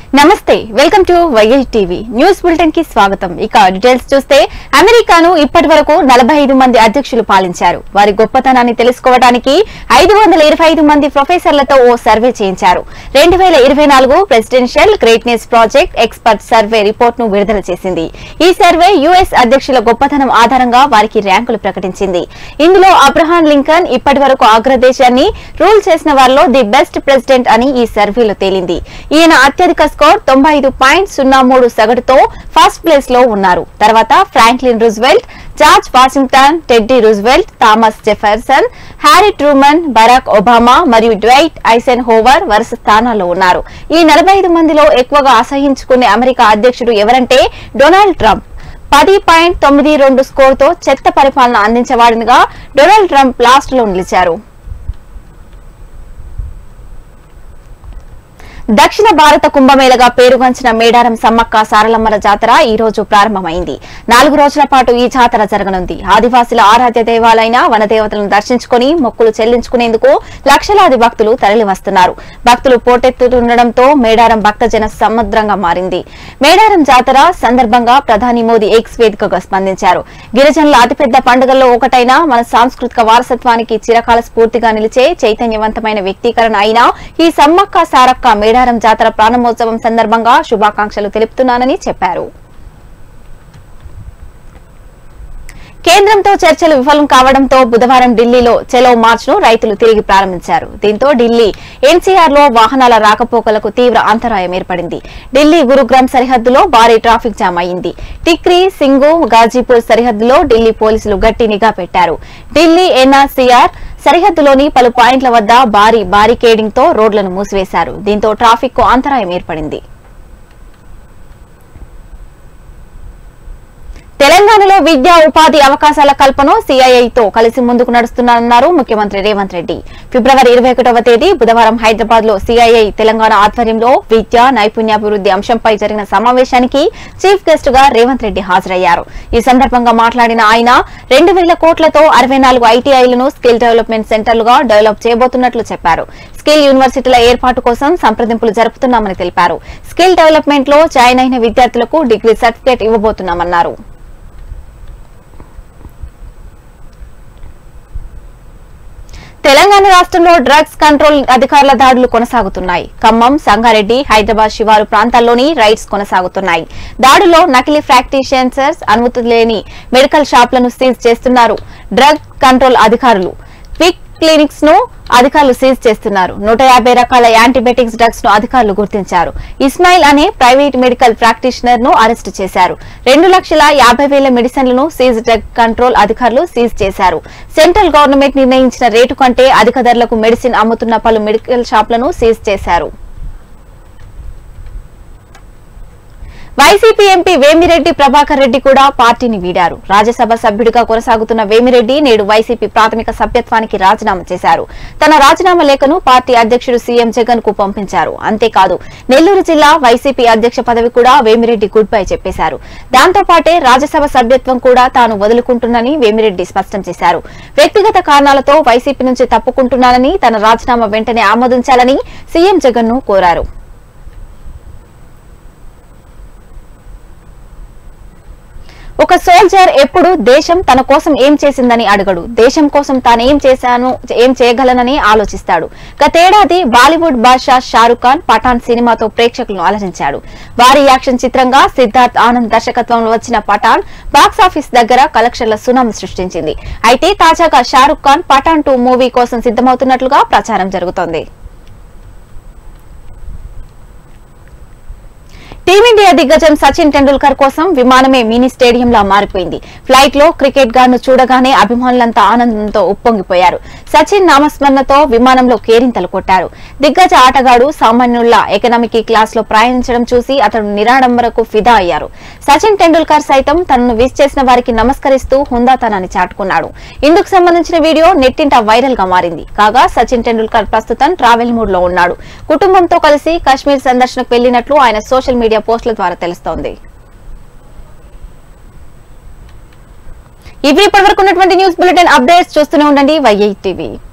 నమస్తే welcome to Y I TV news bulletin కి స్వాగతం ఇక డీటెయిల్స్ చూస్తే అమెరికాను ఇప్పటి వరకు నలభై ఐదు మంది అధ్యక్షులు పాలించారు వారి గొప్పతనాన్ని తెలుసుకోవడానికి ఐదు వందల ఇరవై ఐదు మంది ప్రొఫెసర్లతో ఓ సర్వే చేయించారు రెండు వేల ఇరవై నాలుగు presidential greatness project expert survey report ను విడుదల చేసింది ఈ సర్వే యుఎస్ అధ్యక్షుల గొప్పతనం ఆధారంగా వారికి ర్యాంకులు ప్రకటించింది ఇందులో అబ్రహాం లింకన్ ఇప్పటి వరకు అగ్రదేశాన్ని రూల్ చేసిన వారిలో ది బెస్ట్ ప్రెసిడెంట్ అని ఈ సర్వేలో తేలింది ఈయన అత్యధిక స్కోర్ తొంభై ఐదు పాయింట్ సున్నా మూడు సగటుతో ఫస్ట్ ప్లేస్ లో ఉన్నారు తర్వాత Franklin Roosevelt George Washington Teddy Roosevelt Thomas Jefferson Harry Truman Barack Obama మరియు డ్వైట్ ఐసెన్ హోవర్ వరుస స్థానాల్లో ఉన్నారు ఈ నలభై ఐదు మందిలో ఎక్కువగా అసహించుకునే అమెరికా అధ్యక్షుడు ఎవరంటే డొనాల్డ్ ట్రంప్ పది పాయింట్ తొమ్మిది రెండు స్కోర్తో చెత్త పరిపాలన అందించేవాడినిగా డొనాల్డ్ ట్రంప్ లాస్ట్ లో నిలిచారు దక్షిణ భారత కుంభమేళగా పేరుగాంచిన మేడారం సమ్మక్క సారలమ్మల జాతర ఈ రోజు ప్రారంభమైంది నాలుగు రోజుల పాటు ఈ జాతర జరగనుంది ఆదివాసుల ఆరాధ్య దేవాలైన వనదేవతలను దర్శించుకుని మొక్కులు చెల్లించుకునేందుకు లక్షలాది భక్తులు తరలివస్తున్నారు భక్తులు పోటెత్తుండడంతో మేడారం భక్తజన సముద్రంగా మారింది మేడారం జాతర సందర్భంగా ప్రధాని మోదీ ఎక్స్ వేదికగా స్పందించారు గిరిజనుల అతిపెద్ద పండుగల్లో ఒకటైన మన సాంస్కృతిక వారసత్వానికి చిరకాల స్ఫూర్తిగా నిలిచే చైతన్యవంతమైన వ్యక్తీకరణ అయిన ఈ సమ్మక్క సారక్క మేడారం జాతర ప్రారంభోత్సవం సందర్భంగా శుభాకాంక్షలు తెలుపుతున్నానని చెప్పారు కేంద్రంతో చర్చలు విఫలం కావడంతో బుధవారం ఢిల్లీలో చెలో మార్చ్ ను రైతులు తిరిగి ప్రారంభించారు దీంతో ఢిల్లీ ఎన్సీఆర్ లో వాహనాల రాకపోకలకు తీవ్ర అంతరాయం ఏర్పడింది ఢిల్లీ గురుగ్రామ్ సరిహద్దులో భారీ ట్రాఫిక్ జామ్ అయింది టిక్రీ సింగు గాజీపూర్ సరిహద్దులో ఢిల్లీ పోలీసులు గట్టి నిఘా పెట్టారు ఢిల్లీ ఎన్ఆర్సీఆర్ సరిహద్దులోని పలు పాయింట్ల వద్ద భారీ బారికేడింగ్ తో రోడ్లను మూసివేశారు దీంతో ట్రాఫిక్ కు అంతరాయం ఏర్పడింది తెలంగాణలో విద్యా ఉపాధి అవకాశాల కల్పన సిఐఐతో కలిసి ముందుకు నడుస్తున్నారన్నారు ముఖ్యమంత్రి రేవంత్ రెడ్డి ఫిబ్రవరి ఇరవై ఒకటవ తేదీ బుధవారం హైదరాబాద్ లో సిఐఐ తెలంగాణ ఆధ్వర్యంలో విద్య నైపుణ్యాభివృద్ది అంశంపై జరిగిన సమావేశానికి చీఫ్ గెస్ట్ గా రేవంత్ రెడ్డి హాజరయ్యారు ఈ సందర్భంగా మాట్లాడిన ఆయన రెండు వేల కోట్లతో అరవై నాలుగు ఐటీఐలను స్కిల్ డెవలప్మెంట్ సెంటర్లుగా డెవలప్ చేయబోతున్నట్లు చెప్పారు స్కిల్ యూనివర్సిటీల ఏర్పాటు కోసం సంప్రదింపులు జరుపుతున్నామని తెలిపారు స్కిల్ డెవలప్మెంట్ లో జాయిన్ అయిన విద్యార్థులకు డిగ్రీ సర్టిఫికేట్ ఇవ్వబోతున్నామన్నారు తెలంగాణ రాష్ట్రంలో డ్రగ్స్ కంట్రోల్ అధికారుల దాడులు కొనసాగుతున్నాయి ఖమ్మం సంగారెడ్డి హైదరాబాద్ శివారు ప్రాంతాల్లోని రైడ్స్ కొనసాగుతున్నాయి దాడుల్లో నకిలీ ప్రాక్టీషియన్సర్స్ అనుమతి లేని మెడికల్ షాపులను సీజ్ చేస్తున్నారు డ్రగ్ కంట్రోల్ అధికారులు క్విక్ క్లినిక్స్ ను అధికారులు సీజ్ చేస్తున్నారు నూట యాభై రకాల యాంటీబయాటిక్స్ డ్రగ్స్ ను అధికారులు గుర్తించారు ఇస్మాయిల్ అనే ప్రైవేట్ మెడికల్ ప్రాక్టీషనర్ ను అరెస్టు చేశారు రెండు లక్షల యాభై వేల మెడిసిన్లను సీజ్ డ్రగ్ కంట్రోల్ అధికారులు సీజ్ చేశారు సెంట్రల్ గవర్నమెంట్ నిర్ణయించిన రేటు కంటే అధిక ధరలకు మెడిసిన్ అమ్ముతున్న పలు మెడికల్ షాపులను సీజ్ చేశారు వైసీపీ ఎంపీ వేమిరెడ్డి ప్రభాకర్ రెడ్డి కూడా పార్టీని వీడారు రాజ్యసభ సభ్యుడిగా కొనసాగుతున్న వేమిరెడ్డి నేడు వైసీపీ ప్రాథమిక సభ్యత్వానికి రాజీనామా చేశారు తన రాజీనామా లేఖను పార్టీ అధ్యక్షుడు సీఎం జగన్ కు పంపించారు అంతేకాదు నెల్లూరు జిల్లా వైసీపీ అధ్యక్ష పదవి కూడా వేమిరెడ్డి గుడ్ బై చెప్పేశారు దాంతో పాటే రాజ్యసభ సభ్యత్వం కూడా తాను వదులుకుంటున్నని వేమిరెడ్డి స్పష్టం చేశారు వ్యక్తిగత కారణాలతో వైసీపీ నుంచి తప్పుకుంటున్నానని తన రాజీనామా వెంటనే ఆమోదించాలని సీఎం జగన్ ను కోరారు ఒక సోల్జర్ ఎప్పుడు దేశం తన కోసం ఏం చేసిందని అడగడు దేశం కోసం తానేం చేశాను ఏం చేయగలనని ఆలోచిస్తాడు గతేడాది బాలీవుడ్ బాద్షా షారుఖ్ ఖాన్ పఠాన్ సినిమాతో ప్రేక్షకులను అలరించాడు భారీ యాక్షన్ చిత్రంగా సిద్ధార్థ్ ఆనంద్ దర్శకత్వంలో వచ్చిన పఠాన్ బాక్సాఫీస్ దగ్గర కలెక్షన్ల సునామీ సృష్టించింది అయితే తాజాగా షారుఖ్ ఖాన్ పఠాన్ టూ మూవీ కోసం సిద్దమవుతున్నట్లుగా ప్రచారం జరుగుతోంది టీమిండియా దిగ్గజం సచిన్ టెండూల్కర్ కోసం విమానమే మినీ స్టేడియంలా మారిపోయింది ఫ్లైట్ లో క్రికెట్ గాను చూడగానే అభిమానులంతా ఆనందంతో ఉప్పొంగిపోయారు సచిన్ నామస్మరణతో విమానంలో కేరింతలు కొట్టారు దిగ్గజ ఆటగాడు సామాన్యుల ఎకనామిక్ క్లాస్ లో ప్రయాణించడం చూసి అతడు నిరాడంబరకు ఫిదా అయ్యారు సచిన్ టెండూల్కర్ సైతం తనను విష్ చేసిన వారికి నమస్కరిస్తూ హుందాతనాన్ని చాటుకున్నాడు ఇందుకు సంబంధించిన వీడియో నెట్టింట వైరల్ గా మారింది కాగా సచిన్ టెండూల్కర్ ప్రస్తుతం ట్రావెల్ మూడ్ లో ఉన్నాడు కుటుంబంతో కలిసి కాశ్మీర్ సందర్శనకు వెళ్లినట్లు ఆయన సోషల్ మీడియా పోస్టుల ద్వారా తెలుస్తోంది ఇవి ఇప్పటివరకు ఉన్నటువంటి న్యూస్ బులెటిన్ అప్డేట్స్ చూస్తూనే ఉండండి వైఐ టీవీ